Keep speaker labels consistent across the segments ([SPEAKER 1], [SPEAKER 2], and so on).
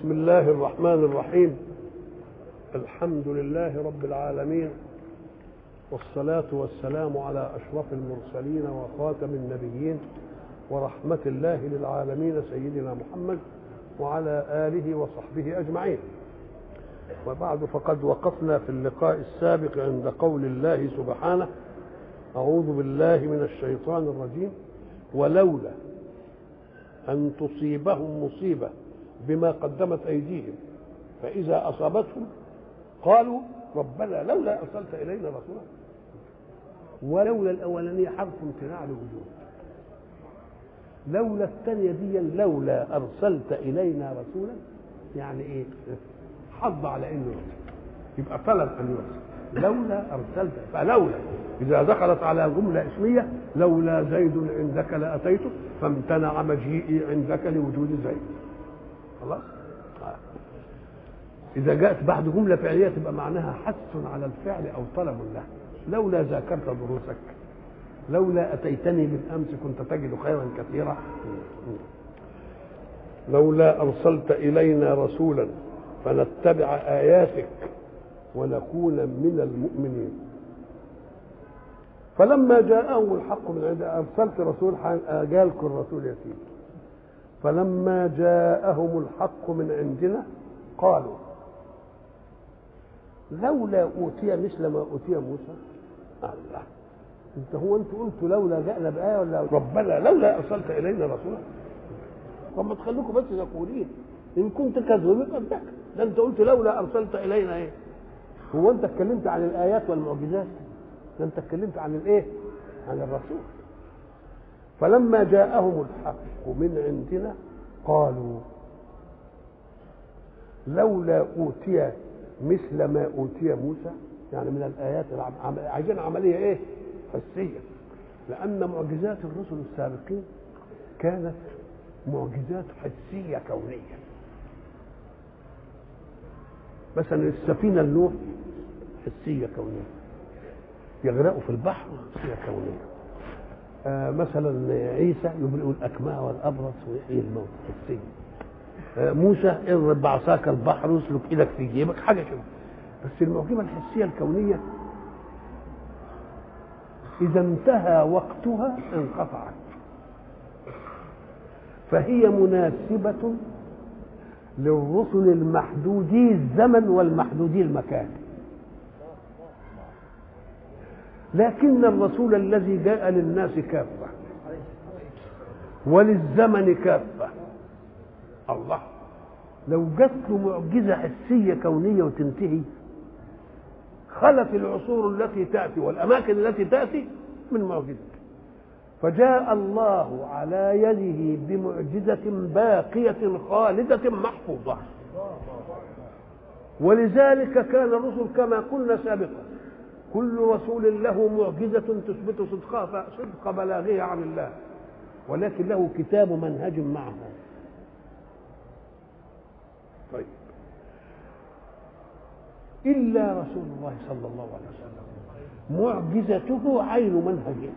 [SPEAKER 1] بسم الله الرحمن الرحيم الحمد لله رب العالمين والصلاة والسلام على أشرف المرسلين وخاتم النبيين ورحمة الله للعالمين سيدنا محمد وعلى آله وصحبه أجمعين وبعد فقد وقفنا في اللقاء السابق عند قول الله سبحانه أعوذ بالله من الشيطان الرجيم ولولا أن تصيبهم مصيبة بما قدمت أيديهم فإذا أصابتهم قالوا ربنا لولا أرسلت إلينا رسولا ولولا الأولانية حرف امتناع لوجود لولا الثانية دي لولا أرسلت إلينا رسولا يعني إيه حظ على إنه يرسل يبقى طلب أن يرسل لولا أرسلت فلولا إذا دخلت على جملة اسمية لولا زيد عندك لأتيته فامتنع مجيئي عندك لوجود زيد خلاص إذا جاءت بعد جملة فعلية تبقى معناها حث على الفعل أو طلب له لولا ذاكرت دروسك لولا أتيتني بالأمس كنت تجد خيرا كثيرا لولا أرسلت إلينا رسولا فنتبع آياتك ونكون من المؤمنين فلما جاءهم الحق من عند أرسلت رسول جالكم الرسول يا سيدي فلما جاءهم الحق من عندنا قالوا لولا اوتي مثل ما اوتي موسى الله انت هو انت قلت لولا جاءنا بايه ولا ربنا لولا ارسلت الينا رسولا طب ما تخلوكم بس يقولين ان كنت كذب يبقى ده انت قلت لولا ارسلت الينا ايه هو انت اتكلمت عن الايات والمعجزات ده انت اتكلمت عن الايه عن الرسول فلما جاءهم الحق من عندنا قالوا لولا اوتي مثل ما اوتي موسى يعني من الايات عايزين عمليه ايه حسيه لان معجزات الرسل السابقين كانت معجزات حسيه كونيه مثلا السفينه النوح حسيه كونيه يغرقوا في البحر حسيه كونيه آه مثلا عيسى يبرئ الاكمه والابرص ويحيي الموت حسيه موسى اضرب بعصاك البحر واسلك ايدك في جيبك حاجه كده بس المعجزه الحسيه الكونيه اذا انتهى وقتها انقطعت فهي مناسبه للرسل المحدودي الزمن والمحدودي المكان لكن الرسول الذي جاء للناس كافه وللزمن كافه الله لو جات له معجزه حسيه كونيه وتنتهي خلت العصور التي تاتي والاماكن التي تاتي من معجزه فجاء الله على يده بمعجزه باقيه خالده محفوظه ولذلك كان الرسل كما قلنا سابقا كل رسول له معجزه تثبت صدقها صدق بلاغه عن الله ولكن له كتاب منهج معه طيب إلا رسول الله صلى الله عليه وسلم معجزته عين منهجه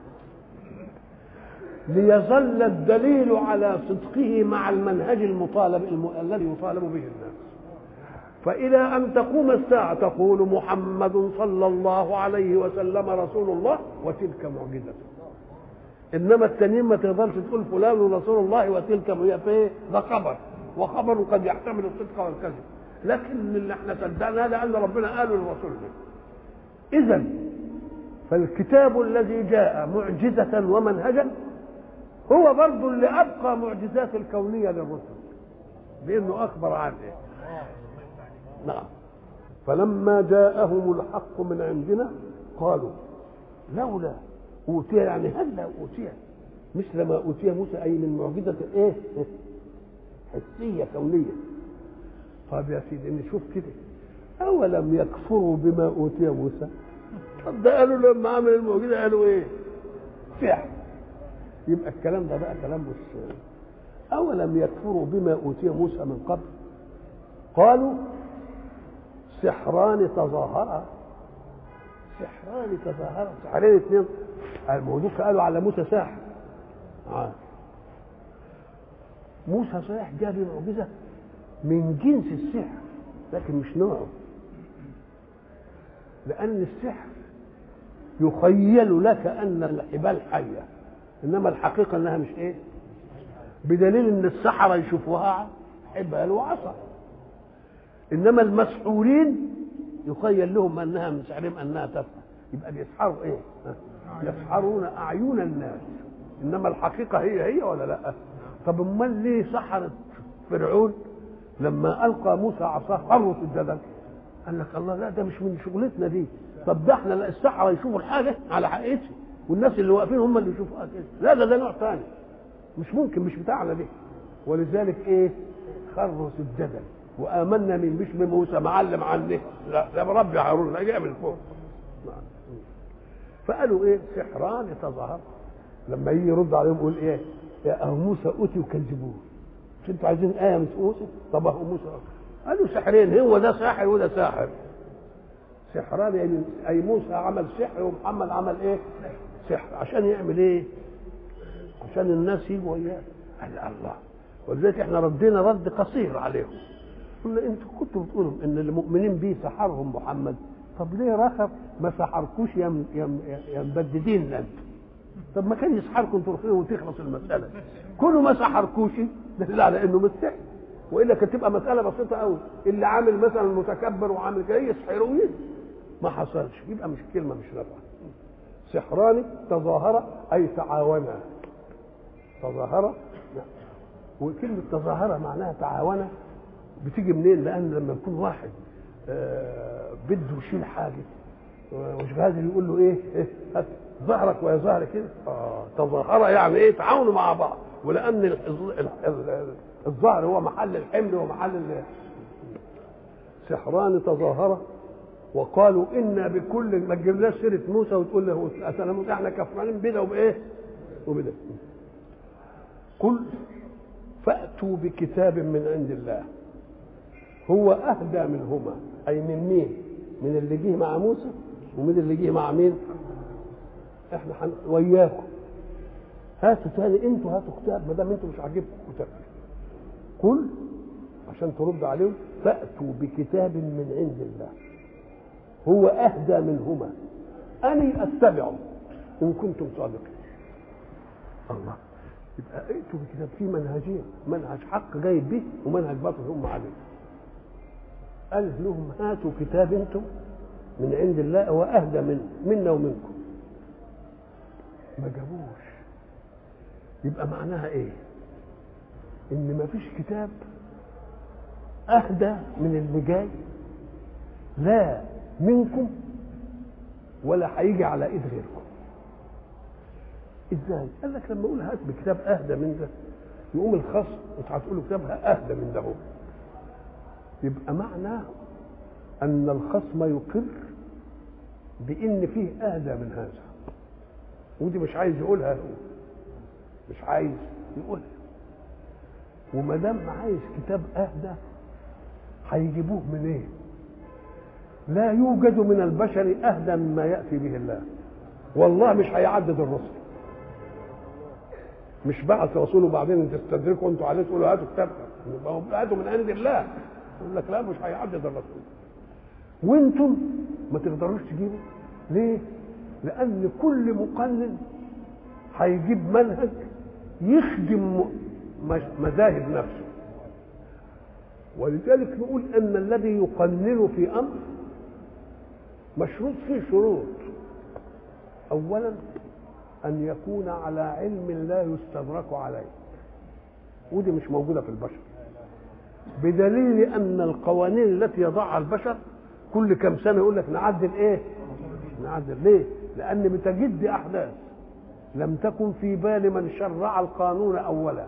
[SPEAKER 1] ليظل الدليل على صدقه مع المنهج المطالب الم... الذي يطالب به الناس فإلى أن تقوم الساعة تقول محمد صلى الله عليه وسلم رسول الله وتلك معجزته إنما التانيين ما تقدرش تقول فلان رسول الله وتلك في ده خبر وخبر قد يحتمل الصدق والكذب لكن اللي احنا صدقناه لان ربنا قاله لرسوله اذا فالكتاب الذي جاء معجزة ومنهجا هو برضه اللي ابقى معجزات الكونية للرسل بانه اخبر عنه نعم فلما جاءهم الحق من عندنا قالوا لولا اوتي يعني هلا اوتي مثل ما اوتي موسى اي من معجزة ايه حسيه كونيه طب يا سيدي نشوف كده اولم يكفروا بما اوتي موسى طب ده قالوا لما عمل المعجزه قالوا ايه فعل يبقى الكلام ده بقى كلام مش اولم يكفروا بما اوتي موسى من قبل قالوا سحران تظاهرا سحران تظاهرا سحرين اثنين الموضوع قالوا على موسى ساحر آه. موسى صحيح جاب معجزه من جنس السحر لكن مش نوعه لأن السحر يخيل لك أن الحبال حية إنما الحقيقة أنها مش إيه بدليل أن السحرة يشوفوها حبال وعصا إنما المسحورين يخيل لهم أنها من سحرهم أنها تفعل يبقى بيسحروا إيه يسحرون أعين الناس إنما الحقيقة هي هي ولا لا طب امال ليه سحرت فرعون لما القى موسى عصاه خروا في الجبل قال لك الله لا ده مش من شغلتنا دي طب ده احنا السحره يشوفوا الحاجه على حقيقتها والناس اللي واقفين هم اللي يشوفوها كده لا ده ده نوع ثاني مش ممكن مش بتاعنا دي ولذلك ايه خروا سجدا وامنا من مش بموسى معلم عنه لا ده ربي هارون لا جاي من فوق فقالوا ايه سحران تظاهر لما يجي يرد عليهم يقول ايه يا اهو موسى اوتي وكذبوه مش انتوا عايزين ايه من موسى طب اهو موسى قالوا سحرين هو ده ساحر وده ساحر سحران يعني اي موسى عمل سحر ومحمد عمل ايه سحر عشان يعمل ايه عشان الناس يجوا وياه قال الله ولذلك احنا ردينا رد قصير عليهم قلنا انتوا كنتوا بتقولوا ان المؤمنين بيه سحرهم محمد طب ليه رخب ما سحركوش يا يا يا مبددين انتوا طب ما كان يسحركم تروحوا وتخلص المساله كونوا ما سحركوش دليل على انه مستحي والا كانت تبقى مساله بسيطه قوي اللي عامل مثلا متكبر وعامل كده يسحروه ما حصلش يبقى مش كلمه مش نافعه سحران تظاهر اي تعاونا تظاهر وكلمه تظاهر معناها تعاون بتيجي منين لان لما يكون واحد آه بده يشيل حاجه ومش قادر يقول له ايه, إيه هات ظهرك ويا ظهري كده اه تظاهر يعني ايه تعاونوا مع بعض ولان الظهر هو محل الحمل ومحل سحران تظاهر وقالوا انا بكل ما تجيبناش سيره موسى وتقول له انا موسى احنا كفرانين بده وبايه؟ وبده قل فاتوا بكتاب من عند الله هو اهدى منهما اي من مين؟ من اللي جه مع موسى ومن اللي جه مع مين؟ احنا حن... وياكم هاتوا تاني انتوا هاتوا كتاب ما دام انتوا مش عاجبكم كتاب قل عشان ترد عليهم فاتوا بكتاب من عند الله هو اهدى منهما اني اتبعه ان كنتم صادقين الله يبقى ائتوا بكتاب فيه منهجين منهج حق جايب به ومنهج باطل هم عليه قال لهم هاتوا كتاب انتم من عند الله واهدى من منا ومنكم ما جابوش يبقى معناها ايه ان ما فيش كتاب اهدى من اللي جاي لا منكم ولا هيجي على ايد غيركم ازاي قال لك لما اقول هات بكتاب اهدى من ده يقوم الخصم انت هتقول له كتابها اهدى من ده هو يبقى معناه ان الخصم يقر بان فيه اهدى من هذا ودي مش عايز يقولها هو مش عايز يقولها وما دام عايز كتاب اهدى هيجيبوه منين إيه؟ لا يوجد من البشر اهدى مما ياتي به الله والله مش هيعدد الرسل مش بعث رسوله بعدين تستدركوا انتوا عليه تقولوا هاتوا كتاب هاتوا من عند الله يقول لك لا مش هيعدد الرسول وانتم ما تقدروش تجيبوا ليه؟ لان كل مقلد هيجيب منهج يخدم مذاهب نفسه ولذلك نقول ان الذي يقنن في امر مشروط فيه شروط اولا ان يكون على علم لا يستدرك عليه ودي مش موجوده في البشر بدليل ان القوانين التي يضعها البشر كل كم سنه يقول لك نعدل ايه نعدل ليه لان بتجد احداث لم تكن في بال من شرع القانون اولا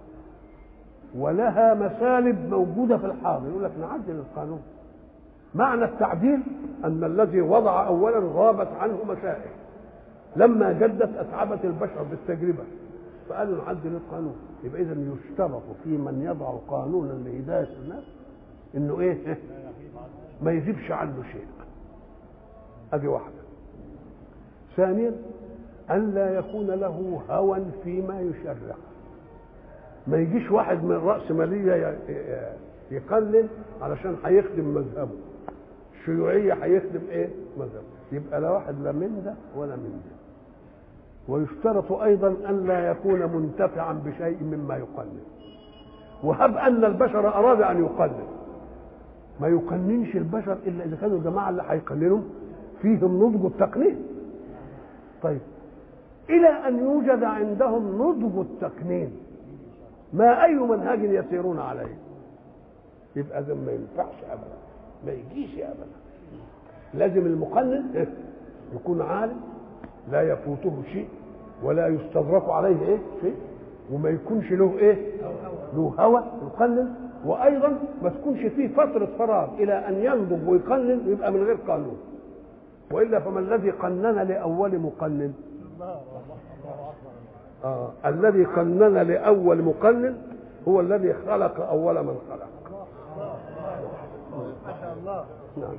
[SPEAKER 1] ولها مسالب موجوده في الحاضر يقول لك نعدل القانون معنى التعديل ان الذي وضع اولا غابت عنه مسائل لما جدت اتعبت البشر بالتجربه فقالوا نعدل القانون يبقى اذا يشترط في من يضع قانونا لهدايه الناس انه ايه ما يزيدش عنه شيء ادي واحده ثانيا ان لا يكون له هوى فيما يشرع ما يجيش واحد من راس ماليه يقلل علشان هيخدم مذهبه الشيوعيه هيخدم ايه مذهبه يبقى لا واحد لا من ده ولا من ده ويشترط ايضا ان لا يكون منتفعا بشيء مما يقلل وهب ان البشر اراد ان يقلل ما يقننش البشر الا اذا كانوا الجماعه اللي هيقللوا فيهم نضج التقنين طيب الى ان يوجد عندهم نضج التقنين ما اي منهج يسيرون عليه يبقى ده ما ينفعش ابدا ما يجيش ابدا لازم المقنن يكون عالم لا يفوته شيء ولا يستدرك عليه ايه شيء وما يكونش له ايه له هوى يقنن وايضا ما تكونش فيه فتره فراغ الى ان ينضج ويقنن يبقى من غير قانون والا فما الذي قنن لاول مقنن آه. الذي قنن لاول مقنن هو الذي خلق اول من خلق
[SPEAKER 2] ما شاء الله
[SPEAKER 1] نعم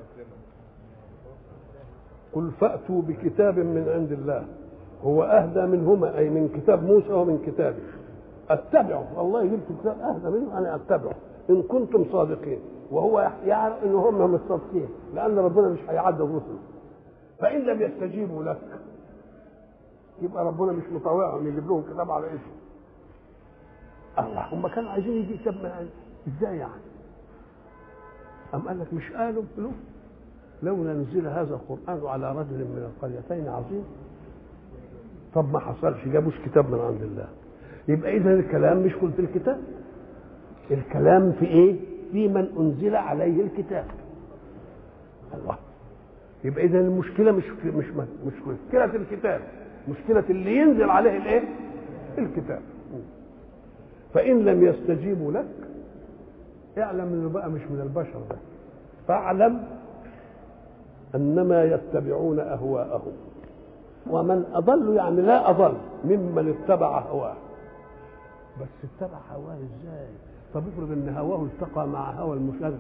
[SPEAKER 1] قل فأتوا بكتاب من عند الله هو أهدى منهما أي من كتاب موسى ومن كتابه أتبعه والله جبت كتاب أهدى منه أنا أتبعه إن كنتم صادقين وهو يعرف إن هم مش صادقين لأن ربنا مش هيعدى رسله فإن لم يستجيبوا لك يبقى ربنا مش مطوعهم يجيب لهم كتاب على اسمه الله هم كانوا عايزين يجي كتاب من عند ازاي يعني؟ أم قال لك مش قالوا له لولا نزل هذا القرآن على رجل من القريتين عظيم طب ما حصلش جابوش كتاب من عند الله يبقى إذا الكلام مش كل في الكتاب الكلام في إيه؟ في من أنزل عليه الكتاب الله يبقى إذا المشكلة مش في مش مش مشكلة الكتاب مشكلة اللي ينزل عليه الإيه؟ الكتاب فإن لم يستجيبوا لك اعلم انه بقى مش من البشر ده فاعلم انما يتبعون اهواءهم ومن اضل يعني لا اضل ممن اتبع هواه بس اتبع هواه ازاي طب افرض ان هواه التقى مع هوى المشرع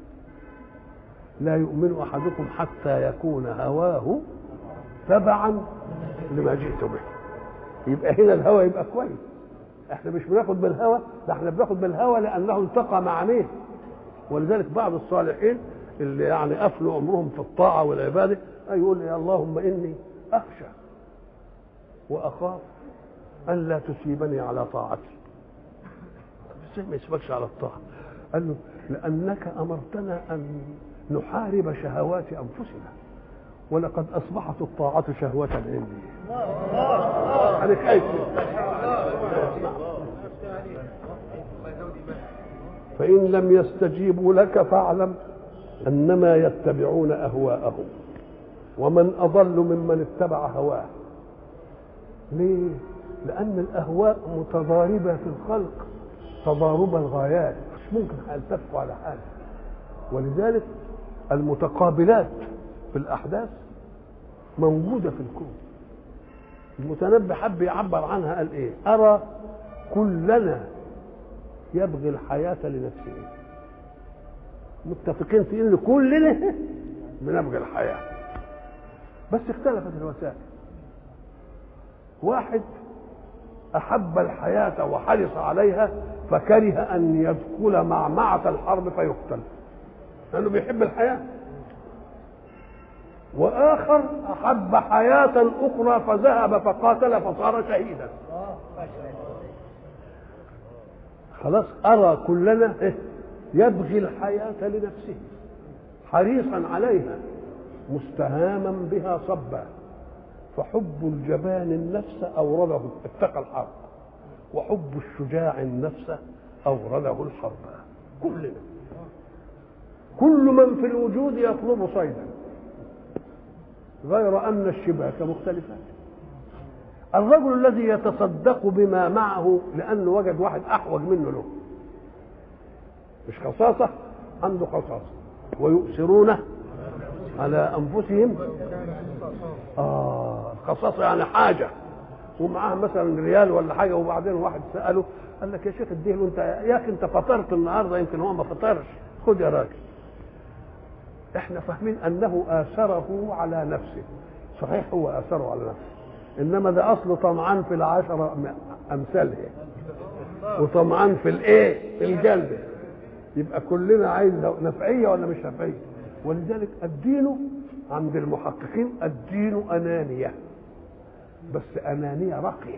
[SPEAKER 1] لا يؤمن احدكم حتى يكون هواه تبعا لما جئت به يبقى هنا الهوى يبقى كويس احنا مش بناخد بالهوى ده احنا بناخد بالهوى لانه التقى مع مين ولذلك بعض الصالحين اللي يعني افنوا عمرهم في الطاعه والعباده يقول يا اللهم اني اخشى واخاف ان لا تسيبني على طاعتي ازاي ما يسيبكش على الطاعه قال له لانك امرتنا ان نحارب شهوات انفسنا ولقد اصبحت الطاعه شهوه عندي انا خايف فإن لم يستجيبوا لك فاعلم أنما يتبعون أهواءهم ومن أضل ممن اتبع هواه ليه؟ لأن الأهواء متضاربة في الخلق تضارب الغايات مش ممكن هيلتفوا على حاجة ولذلك المتقابلات في الأحداث موجودة في الكون المتنبي حب يعبر عنها قال ايه ارى كلنا يبغي الحياة لنفسه متفقين في ان كلنا بنبغي الحياة بس اختلفت الوسائل واحد احب الحياة وحرص عليها فكره ان يدخل معمعة الحرب فيقتل لانه بيحب الحياة واخر احب حياه اخرى فذهب فقاتل فصار شهيدا خلاص ارى كلنا يبغي الحياه لنفسه حريصا عليها مستهاما بها صبا فحب الجبان النفس اورده اتقى الحرب وحب الشجاع النفس اورده الحرب كلنا كل من في الوجود يطلب صيدا غير أن الشباك مختلفات الرجل الذي يتصدق بما معه لأنه وجد واحد أحوج منه له مش خصاصة عنده خصاصة ويؤثرونه على أنفسهم آه خصاصة يعني حاجة ومعاه مثلا ريال ولا حاجة وبعدين واحد سأله قال لك يا شيخ اديه له انت يا اخي انت فطرت النهارده يمكن هو ما فطرش خد يا راجل احنا فاهمين انه اثره على نفسه صحيح هو اثره على نفسه انما ده اصله طمعان في العشرة امثالها وطمعان في الايه في الجلد يبقى كلنا عايز نفعيه ولا مش نفعيه ولذلك الدين عند المحققين الدين انانيه بس انانيه راقيه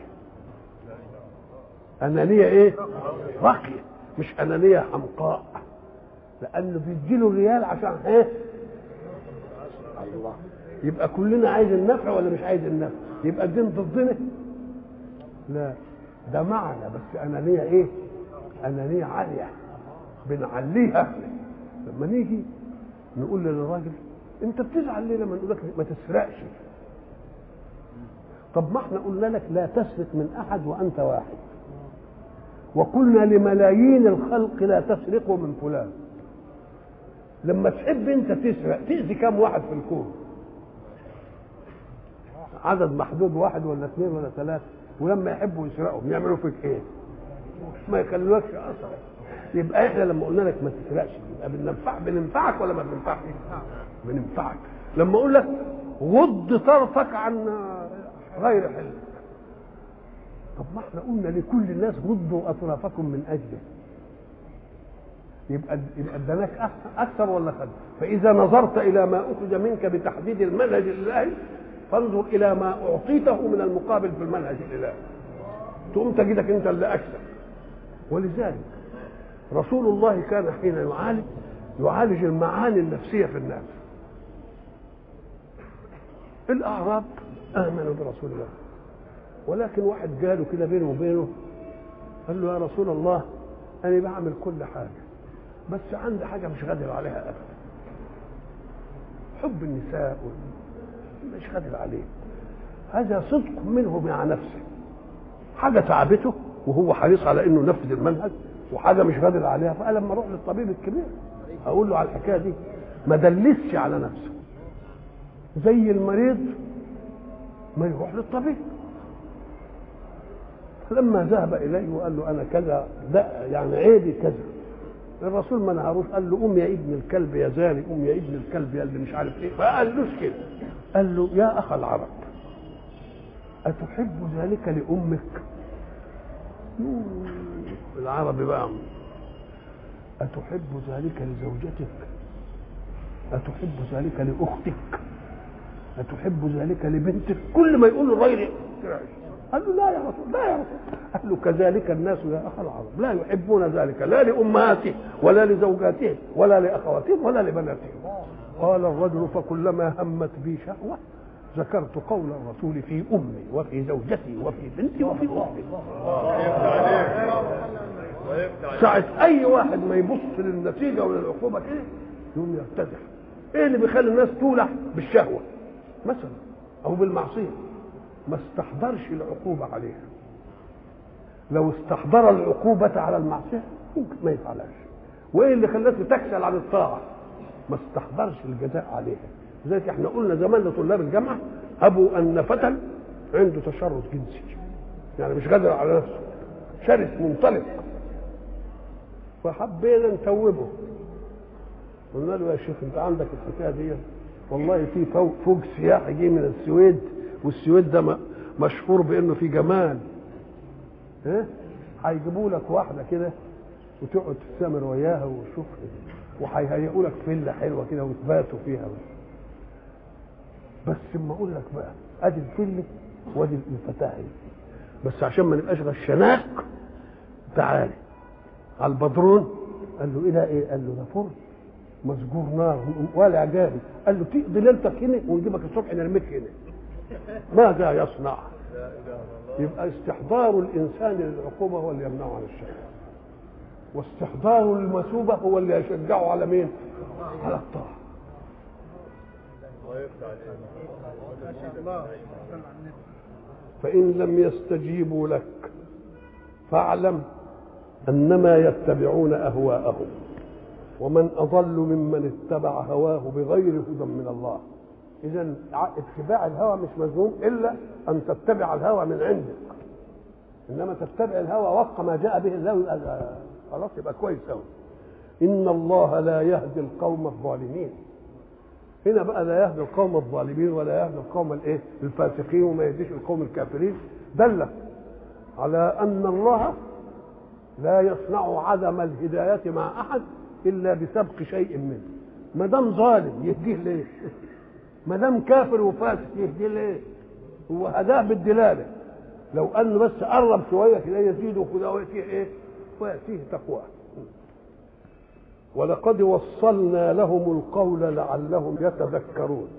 [SPEAKER 1] انانيه ايه راقيه مش انانيه حمقاء لانه بيديله ريال عشان ايه الله يبقى كلنا عايز النفع ولا مش عايز النفع يبقى الدين ضدنا لا ده معنى بس انانيه ايه انانيه عاليه بنعليها احنا لما نيجي نقول للراجل انت بتزعل ليه لما نقول لك ما تسرقش طب ما احنا قلنا لك لا تسرق من احد وانت واحد وقلنا لملايين الخلق لا تسرقوا من فلان لما تحب انت تسرق تأذي كم واحد في الكون عدد محدود واحد ولا اثنين ولا ثلاثة ولما يحبوا يسرقوا يعملوا فيك ايه ما يخلوكش اثر يبقى احنا لما قلنا لك ما تسرقش يبقى بننفع بننفعك ولا ما بننفعك بننفعك لما اقول لك غض طرفك عن غير حلك طب ما احنا قلنا لكل الناس غضوا اطرافكم من اجله يبقى يبقى اداناك اكثر ولا خد فاذا نظرت الى ما اخرج منك بتحديد المنهج الالهي فانظر الى ما اعطيته من المقابل في المنهج الالهي تقوم تجدك انت اللي اكثر ولذلك رسول الله كان حين يعالج يعالج المعاني النفسيه في الناس الاعراب امنوا برسول الله ولكن واحد جاله كده بينه وبينه قال له يا رسول الله انا بعمل كل حاجه بس عندي حاجه مش قادر عليها ابدا حب النساء مش قادر عليه هذا صدق منه مع نفسه حاجه تعبته وهو حريص على انه ينفذ المنهج وحاجه مش قادر عليها فقال لما اروح للطبيب الكبير اقول له على الحكايه دي ما دلسش على نفسه زي المريض ما يروح للطبيب فلما ذهب اليه وقال له انا كذا ده يعني عيبي كذا الرسول ما نهاروش قال له قوم يا ابن الكلب يا زاني قوم يا ابن الكلب يا اللي مش عارف ايه ما قالوش كده قال له يا اخ العرب اتحب ذلك لامك العربي بقى أتحب ذلك لزوجتك أتحب ذلك لأختك أتحب ذلك لبنتك كل ما يقول الراجل قال له لا يا رسول لا يا رسول قال له كذلك الناس يا أخ العرب لا يحبون ذلك لا لأمهاتهم ولا لزوجاتهم ولا لأخواتهم ولا لبناتهم قال الرجل فكلما همت بي شهوة ذكرت قول الرسول في امي وفي زوجتي وفي بنتي وفي اختي ساعة أي واحد ما يبص للنتيجة وللعقوبة كده يقوم يرتدح إيه اللي بيخلي الناس تولع بالشهوة مثلا أو بالمعصية ما استحضرش العقوبة عليها لو استحضر العقوبة على المعصية ممكن ما يفعلهاش وإيه اللي خلاته تكسل عن الطاعة ما استحضرش الجزاء عليها لذلك احنا قلنا زمان لطلاب الجامعه ابوا ان فتى عنده تشرد جنسي يعني مش قادر على نفسه شرس منطلق فحبينا نتوبه قلنا له يا شيخ انت عندك الحكايه دي والله في فوق, فوق سياحي جه من السويد والسويد ده مشهور بانه في جمال ها هيجيبوا لك واحده كده وتقعد تستمر وياها وشوف وهيهيئوا لك فيلا حلوه كده وتباتوا فيها بس اما اقول لك بقى ادي الفيل وادي الفتاحي بس عشان ما نبقاش غشناك تعالى على البدرون قال له ايه ده ايه؟ قال له ده فرن مسجور نار ولا جاري قال له تقضي ليلتك هنا ونجيبك الصبح نرميك هنا ماذا يصنع؟ يبقى استحضار الانسان للعقوبه هو اللي يمنعه عن الشر واستحضار المثوبه هو اللي يشجعه على مين؟ على الطاعه فإن لم يستجيبوا لك فاعلم أنما يتبعون أهواءهم ومن أضل ممن اتبع هواه بغير هدى من الله إذا اتباع الهوى مش مذموم إلا أن تتبع الهوى من عندك إنما تتبع الهوى وفق ما جاء به الله خلاص يبقى كويس أوي إن الله لا يهدي القوم الظالمين هنا بقى لا يهدي القوم الظالمين ولا يهدي القوم الايه الفاسقين وما يهديش القوم الكافرين دل على ان الله لا يصنع عدم الهدايه مع احد الا بسبق شيء منه ما دام ظالم يهديه ليه ما دام كافر وفاسق يهديه ليه هو هداه بالدلاله لو انه بس قرب شويه كده يزيده كده وياتيه ايه وياتيه تقواه ولقد وصلنا لهم القول لعلهم يتذكرون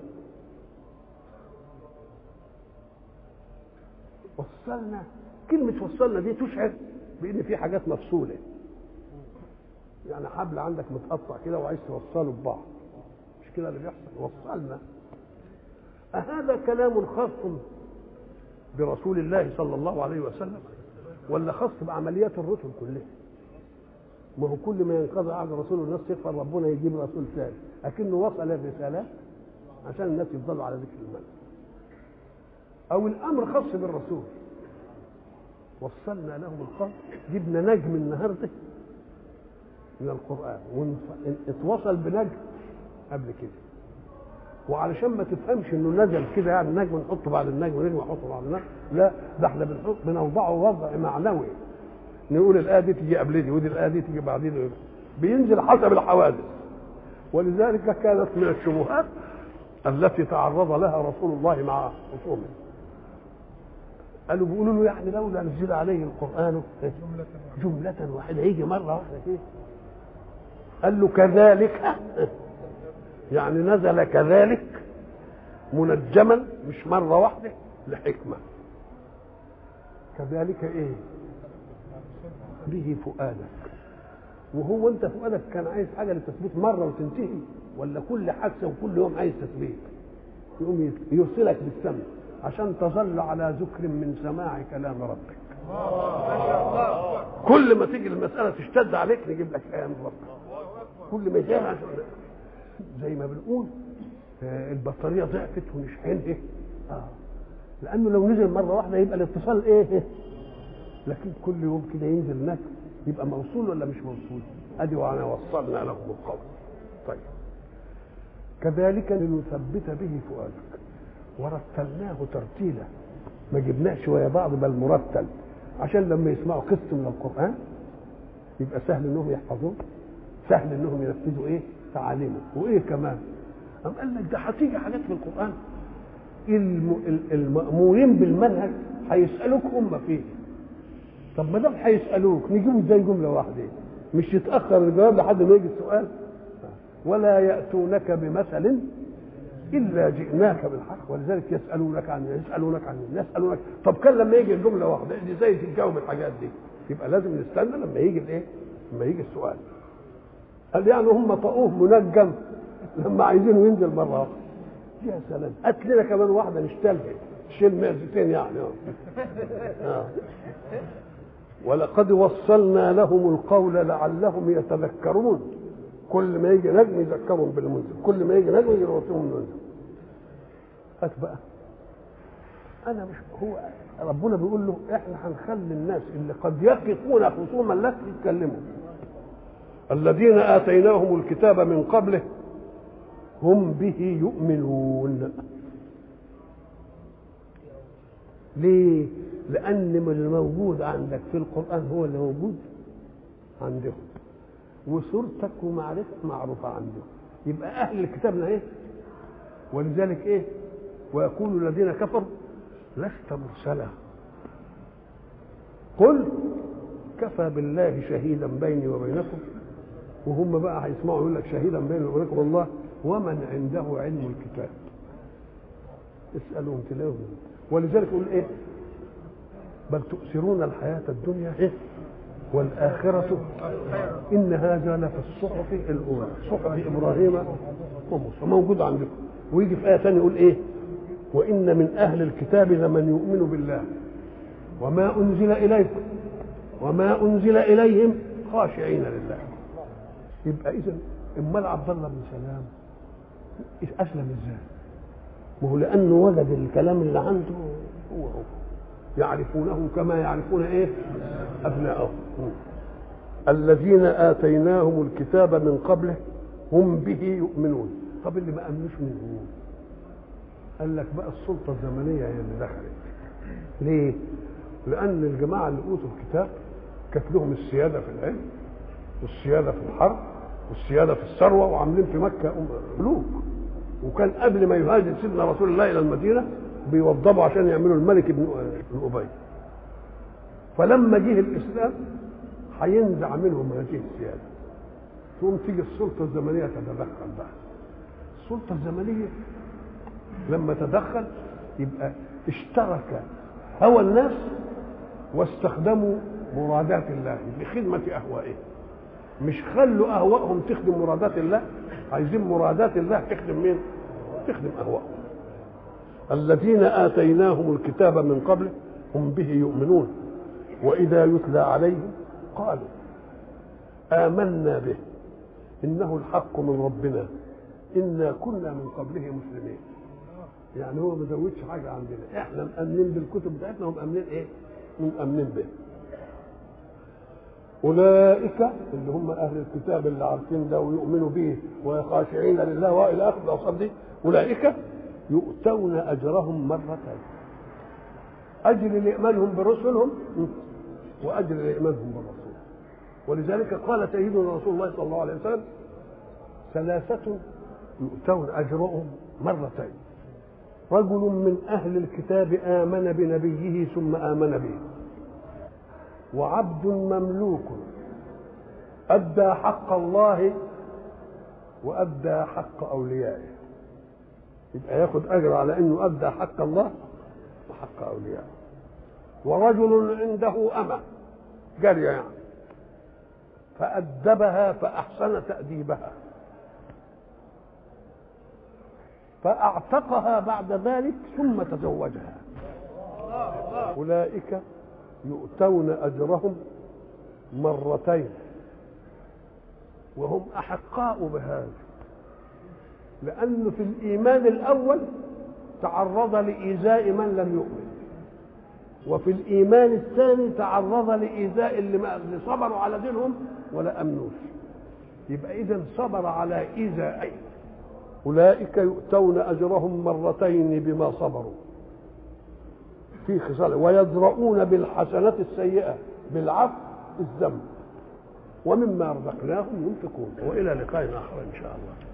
[SPEAKER 1] وصلنا كلمة وصلنا دي تشعر بأن في حاجات مفصولة يعني حبل عندك متقطع كده وعايز توصله ببعض مش كده اللي بيحصل وصلنا أهذا كلام خاص برسول الله صلى الله عليه وسلم ولا خاص بعمليات الرسل كلها ما هو كل ما ينقضي عهد الرسول والناس تكفر ربنا يجيب رسول ثاني لكنه وصل الرسالة عشان الناس يفضلوا على ذكر الملك او الامر خاص بالرسول وصلنا لهم القول جبنا نجم النهارده من القران اتوصل بنجم قبل كده وعلشان ما تفهمش انه نزل كده يعني نجم نحطه بعد النجم ونجم نحطه بعد النجم لا ده احنا بنحط بنوضعه وضع معنوي نقول الايه دي تيجي قبل دي ودي الايه دي تيجي بعد دي بينزل حسب الحوادث ولذلك كانت من الشبهات التي تعرض لها رسول الله مع خصومه قالوا بيقولوا له يعني لولا نزل عليه القران جملة واحدة يجي مرة واحدة كده قال له كذلك يعني نزل كذلك منجما مش مرة واحدة لحكمة كذلك ايه به فؤادك وهو انت فؤادك كان عايز حاجة للتثبيت مرة وتنتهي ولا كل حادثة وكل يوم عايز تثبيت يقوم يرسلك بالسمع عشان تظل على ذكر من سماع كلام ربك كل ما تيجي المسألة تشتد عليك نجيب لك آية من ربك كل ما يجي زي ما بنقول آه البطارية ضعفت ونشحنها آه. لأنه لو نزل مرة واحدة يبقى الاتصال إيه لكن كل يوم كده ينزل نجم يبقى موصول ولا مش موصول ادي وانا وصلنا لهم القول طيب كذلك لنثبت به فؤادك ورتلناه ترتيلا ما جبناش ويا بعض بل مرتل عشان لما يسمعوا قسط من القران يبقى سهل انهم يحفظوه سهل انهم ينفذوا ايه تعاليمه وايه كمان أم قال لك ده هتيجي حاجات في القران المأمورين بالمنهج هيسألوك هم فيه طب ما دام هيسألوك نجيبه ازاي جملة واحدة مش يتأخر الجواب لحد ما يجي السؤال ولا يأتونك بمثل إلا جئناك بالحق ولذلك يسألونك عن يسألونك عن يسألونك طب كان لما يجي الجملة واحدة ازاي تتجاوب الحاجات دي يبقى لازم نستنى لما يجي الايه لما يجي السؤال قال يعني هم طقوه منجم لما عايزينه ينزل مرة واحدة يا سلام هات لنا كمان واحدة نشتغل شيل معزتين يعني آه. ولقد وصلنا لهم القول لعلهم يتذكرون كل ما يجي نجم يذكرهم بالمنزل كل ما يجي نجم يروتهم المنزل هات بقى انا مش هو ربنا بيقول له احنا هنخلي الناس اللي قد يقفون خصوما لك يتكلموا الذين اتيناهم الكتاب من قبله هم به يؤمنون ليه لان الموجود عندك في القران هو اللي موجود عندهم وصورتك ومعرفتك معروفه عندهم يبقى اهل الكتاب ايه ولذلك ايه ويقول الذين كفروا لست مرسلا قل كفى بالله شهيدا بيني وبينكم وهم بقى هيسمعوا يقول لك شهيدا بيني وبينكم الله ومن عنده علم الكتاب اسالهم تلاقوا ولذلك يقول ايه بل تؤثرون الحياة الدنيا إيه؟ والآخرة إن هذا لفي الصحف الأولى صحف إبراهيم وموسى موجود عندكم ويجي في آية ثانية يقول إيه وإن من أهل الكتاب لمن يؤمن بالله وما أنزل إليكم وما أنزل إليهم خاشعين لله يبقى إذا أمال عبد الله بن سلام أسلم إزاي؟ ما هو لأنه وجد الكلام اللي عنده هو هو يعرفونه كما يعرفون ايه ابناءهم الذين اتيناهم الكتاب من قبله هم به يؤمنون طب اللي ما امنوش منه قال لك بقى السلطه الزمنيه هي اللي دخلت ليه لان الجماعه اللي اوتوا الكتاب كانت لهم السياده في العلم والسياده في الحرب والسياده في الثروه وعاملين في مكه ملوك وكان قبل ما يهاجر سيدنا رسول الله الى المدينه بيوضبوا عشان يعملوا الملك ابن ابي فلما جه الاسلام هينزع منهم هذه السياده تقوم تيجي السلطه الزمنيه تتدخل بقى السلطه الزمنيه لما تدخل يبقى اشترك هوى الناس واستخدموا مرادات الله لخدمة أهوائهم مش خلوا أهوائهم تخدم مرادات الله عايزين مرادات الله تخدم مين؟ تخدم أهوائهم الذين آتيناهم الكتاب من قبل هم به يؤمنون وإذا يتلى عليهم قالوا آمنا به إنه الحق من ربنا إنا كنا من قبله مسلمين يعني هو ما زودش حاجة عندنا احنا مأمنين بالكتب بتاعتنا ومأمنين ايه؟ مأمنين به أولئك اللي هم أهل الكتاب اللي عارفين ده ويؤمنوا به وخاشعين لله وإلى آخر الأوصاف دي أولئك يؤتون أجرهم مرتين أجر لإيمانهم برسلهم وأجر لإيمانهم بالرسول ولذلك قال سيدنا رسول الله صلى الله عليه وسلم ثلاثة يؤتون أجرهم مرتين رجل من أهل الكتاب آمن بنبيه ثم آمن به وعبد مملوك أدى حق الله وأدى حق أوليائه يبقى ياخد أجر على إنه أدى حق الله وحق أوليائه ورجل عنده أمة جارية يعني فأدبها فأحسن تأديبها فأعتقها بعد ذلك ثم تزوجها أولئك يؤتون أجرهم مرتين وهم أحقاء بهذا لأنه في الإيمان الأول تعرض لإيذاء من لم يؤمن وفي الإيمان الثاني تعرض لإيذاء اللي, ما اللي صبروا على دينهم ولا أمنوش يبقى إذا صبر على إيذائين أولئك يؤتون أجرهم مرتين بما صبروا في خصال ويدرؤون بالحسنات السيئة بالعفو الذنب ومما رزقناهم ينفقون وإلى لقاء آخر إن شاء الله